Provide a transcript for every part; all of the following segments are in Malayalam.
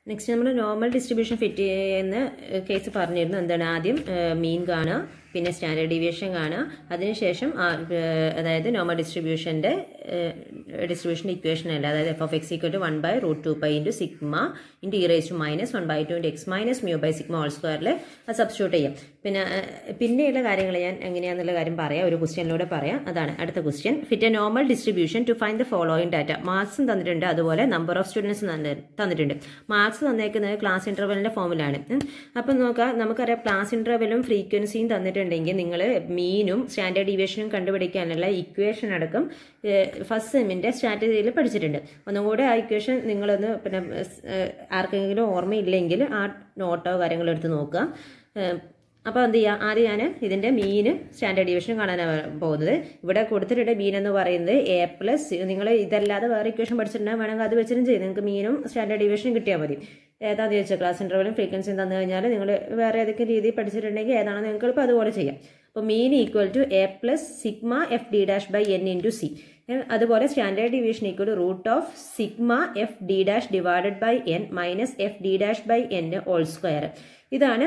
നെക്സ്റ്റ് നമ്മൾ നോർമൽ ഡിസ്ട്രിബ്യൂഷൻ ഫിറ്റ് ചെയ്യുന്ന കേസ് പറഞ്ഞിരുന്നു എന്താണ് ആദ്യം മീൻ കാണുക പിന്നെ സ്റ്റാൻഡേർഡ് ഡീവിയേഷൻ കാണുക അതിനുശേഷം ആ, ഏഹ്, അതായത് നോർമൽ ഡിസ്ട്രിബ്യൂഷൻ്റെ ഡിസ്ട്രിബ്യൂഷൻ ഇക്വേഷൻ അല്ല അതായത് F of X equal to one by root two pi into sigma into E raise to minus one by two into X minus mu by sigma whole സ്ക്വയറിൽ അത് സബ്സ്റ്റിറ്റ്യൂട്ട് ചെയ്യാം പിന്നെ ഏഹ്, പിന്നെയുള്ള കാര്യങ്ങൾ ഞാൻ എങ്ങനെയാണെന്നുള്ള കാര്യം പറയാം ഒരു ക്വസ്റ്റ്യനിലൂടെ പറയാം അതാണ് അടുത്ത question fit a normal distribution to find the following data മാർക്സും തന്നിട്ടുണ്ട് അതുപോലെ നമ്പർ ഓഫ് സ്റ്റുഡൻസ് തന്നിട്ടുണ്ട് മാർക്സ് തന്നേക്കുന്നത് ക്ലാസ് ഇന്റർവെലിന്റെ ഫോമിലാണ് അപ്പം നോക്കാം നമുക്കറിയാം ക്ലാസ് ഇന്റർവെലും ഫ്രീക്വൻസിയും തന്നിട്ടുണ്ടെങ്കിൽ നിങ്ങൾ മീനും സ്റ്റാൻഡേർഡ് ഡീവിയേഷനും കണ്ടുപിടിക്കാനുള്ള ഇക്വേഷൻ അടക്കം ഫസ്റ്റ് സെമ്മിന്റെ സ്ട്രാറ്റജിയിൽ പഠിച്ചിട്ടുണ്ട് ഒന്നും കൂടെ ആ ഇക്വേഷൻ നിങ്ങളൊന്ന് പിന്നെ ഏഹ്, ആർക്കെങ്കിലും ഓർമ്മയില്ലെങ്കിൽ ആ നോട്ടോ കാര്യങ്ങളോ എടുത്ത് നോക്കുക ഏഹ്, അപ്പോൾ എന്ത് ചെയ്യുക ആദ്യം ഞാൻ ഇതിൻ്റെ മീന് സ്റ്റാൻഡേർഡ് ഡീവിഷൻ കാണാനാണ് പോകുന്നത് ഇവിടെ കൊടുത്തിട്ടുണ്ട് മീൻ എന്ന് പറയുന്നത് എ പ്ലസ് നിങ്ങൾ ഇതല്ലാതെ വേറെ ഇക്വേഷൻ പഠിച്ചിട്ടുണ്ടെങ്കിൽ വേണമെങ്കിൽ അത് വെച്ചിട്ടും ചെയ്യും നിങ്ങൾക്ക് മീനും സ്റ്റാൻഡേർഡ് ഡീവിഷനും കിട്ടിയാൽ മതി ഏതാണെന്ന് ചോദിച്ചാൽ ക്ലാസ് ഇൻ്റർവലും ഫ്രീക്വൻസിയും തന്നു കഴിഞ്ഞാൽ നിങ്ങൾ വേറെ ഏതൊക്കെ രീതിയിൽ പഠിച്ചിട്ടുണ്ടെങ്കിൽ ഏതാണെന്ന് നിങ്ങൾക്ക് ഇപ്പോൾ അതുപോലെ ചെയ്യാം അപ്പോൾ mean equal to A plus sigma F D dash by N into C അതുപോലെ standard deviation equal to root of sigma F D dash divided by N minus F D dash by N whole square ഇതാണ്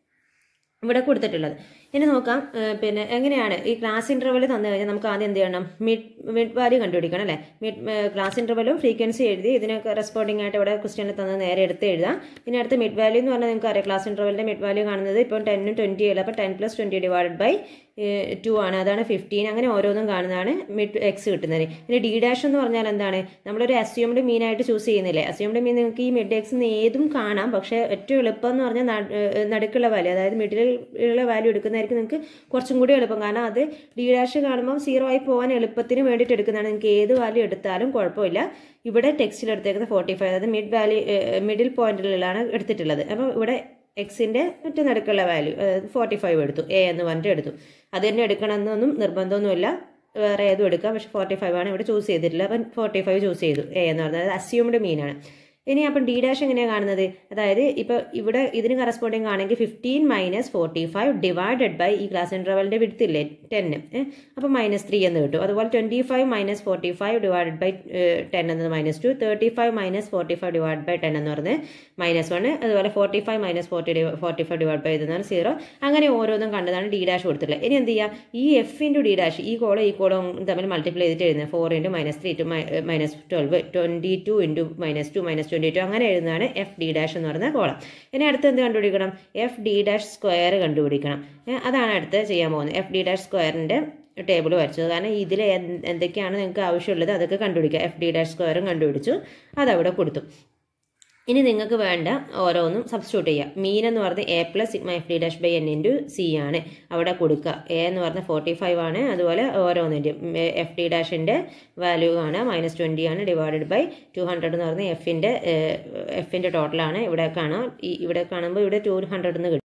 ഇവിടെ കൊടുത്തിട്ടുള്ളത് ഇനി നോക്കാം ഏഹ് പിന്നെ എങ്ങനെയാണ് ഈ ക്ലാസ് ഇന്റർവെൽ തന്നു കഴിഞ്ഞാൽ നമുക്ക് ആദ്യം എന്ത് ചെയ്യണം മിഡ് മിഡ് വാല്യൂ കണ്ടുപിടിക്കണം അല്ലേ മിഡ് ക്ലാസ് ഇന്റർവെലും ഫ്രീക്വൻസി എഴുതി ഇതിനൊക്കെ റെസ്പോണ്ടിങ് ആയിട്ട് ഇവിടെ ക്വസ്റ്റ്യനിൽ തന്ന് നേരെ എടുത്ത് എഴുതാം ഇനി അടുത്ത മിഡ് വാല്യൂ എന്ന് പറഞ്ഞാൽ നിങ്ങൾക്ക് അറിയാം ക്ലാസ് ഇന്റർവെലിന്റെ മിഡ് വാല്യൂ കാണുന്നത് ഇപ്പോൾ ടെന്നും ട്വന്റി അല്ല അപ്പോൾ ten plus twenty divided by two ആണ് അതാണ് ഫിഫ്റ്റീൻ അങ്ങനെ ഓരോന്നും കാണുന്നതാണ് മിഡ് എക്സ് കിട്ടുന്നത് ഇനി ഡി ഡാഷ് എന്ന് പറഞ്ഞാൽ എന്താണ് നമ്മളൊരു അസ്യൂംഡ് മീൻ ആയിട്ട് ചൂസ് ചെയ്യുന്നില്ലേ അസ്യൂംഡ് മീൻ നിങ്ങൾക്ക് ഈ മിഡ് എക്സ് ഏതും കാണാം പക്ഷേ ഏറ്റവും എളുപ്പം എന്ന് പറഞ്ഞാൽ നട- ഏഹ് നടുക്കുള്ള വാല്യൂ അതായത് മിഡിൽ ഉള്ള വാല്യൂ എടുക്കുന്നതായിരിക്കും നിങ്ങൾക്ക് കുറച്ചും കൂടി എളുപ്പം കാരണം അത് ഡി ഡാഷ് കാണുമ്പോൾ സീറോ ആയി പോകാൻ എളുപ്പത്തിന് വേണ്ടിയിട്ട് എടുക്കുന്നതാണ് നിങ്ങൾക്ക് ഏത് വാല്യൂ എടുത്താലും കുഴപ്പമില്ല ഇവിടെ ടെക്സ്റ്റിൽ എടുത്തേക്കുന്നത് ഫോർട്ടി ഫൈവ് അതായത് മിഡ് വാല്യൂ മിഡിൽ പോയിന്റിലാണ് എടുത്തിട്ടുള്ളത് അപ്പോൾ ഇവിടെ എക്സിന്റെ മറ്റു നടുക്കുള്ള വാല്യൂ ഫോർട്ടി ഫൈവ് എടുത്തു എ എന്ന് പറഞ്ഞിട്ട് എടുത്തു അത് തന്നെ എടുക്കണമെന്നൊന്നും നിർബന്ധമൊന്നുമില്ല വേറെ ഏതും എടുക്കാം പക്ഷെ ഫോർട്ടി ഫൈവ് ആണ് ഇവിടെ ചൂസ് ചെയ്തിട്ടില്ല അപ്പം ഫോർട്ടി ഫൈവ് ചൂസ് ചെയ്തു എ എന്ന് പറഞ്ഞത് അസ്യൂംഡ് മീനാണ് ഇനി അപ്പം ഡി ഡാഷ് എങ്ങനെയാണ് കാണുന്നത് അതായത് ഇപ്പോൾ ഇവിടെ ഇതിന് കറസ്പോണ്ടിങ് ആണെങ്കിൽ fifteen minus forty five divided by ഈ ക്ലാസ് ഇൻ്റർവലിൻ്റെ വിടുത്തില്ലേ ടെന്ന് അപ്പോൾ മൈനസ് ത്രീ എന്ന് കിട്ടും അതുപോലെ twenty five minus forty five divided by ten എന്നത് minus two thirty five minus forty five divide by ten എന്ന് പറഞ്ഞത് മൈനസ് വൺ അതുപോലെ forty five minus forty forty five divide by ഇതെന്നാണ് സീറോ അങ്ങനെ ഓരോന്നും കണ്ടതാണ് ഡി ഡാഷ് കൊടുത്തിട്ടുള്ളത് ഇനി എന്ത് ചെയ്യുക ഈ എഫ് ഇൻറ്റു ഡി ഡാഷ് ഈ കോളും ഈ കോളും തമ്മിൽ മൾട്ടിപ്ലൈ ചെയ്തിട്ട് എഴുതുന്നത് four into minus three two minus twelve twenty two into minus two minus twenty two അങ്ങനെ എഴുതുന്നതാണ് എഫ് ഡി ഡാഷ് എന്ന് പറയുന്ന കോളം ഇനി അടുത്ത് എന്ത് കണ്ടുപിടിക്കണം എഫ് ഡി ഡാഷ് സ്ക്വയർ കണ്ടുപിടിക്കണം ഏ, അതാണ് അടുത്ത് ചെയ്യാൻ പോകുന്നത് എഫ് ഡി ഡാഷ് സ്ക്വയറിൻ്റെ ടേബിൾ വരച്ചത് കാരണം ഇതിൽ എന്തൊക്കെയാണ് നിങ്ങൾക്ക് ആവശ്യമുള്ളത് അതൊക്കെ കണ്ടുപിടിക്കുക എഫ് ഡി ഡാഷ് സ്ക്വയറും കണ്ടുപിടിച്ചു അതവിടെ കൊടുത്തു ഇനി നിങ്ങൾക്ക് വേണ്ട ഓരോന്നും സബ്സ്റ്റിറ്റ്യൂട്ട് ചെയ്യുക മീൻ എന്ന് പറഞ്ഞത് A plus sigma F D dash by N into C ആണ് അവിടെ കൊടുക്കുക എ എന്ന് പറഞ്ഞാൽ ഫോർട്ടി ഫൈവ് ആണ് അതുപോലെ ഓരോന്നിൻ്റെ എഫ് ഡി ഡാഷിൻ്റെ വാല്യൂ ആണ് മൈനസ് ട്വൻറ്റി ആണ് ഡിവൈഡഡ് ബൈ ടു ഹൺഡ്രഡ് എന്ന് പറഞ്ഞാൽ എഫിൻ്റെ എഫിൻ്റെ ടോട്ടലാണ് ഇവിടെ കാണാം ഈ ഇവിടെ കാണുമ്പോൾ ഇവിടെ ടു ഹൺഡ്രഡ് എന്ന് കിട്ടും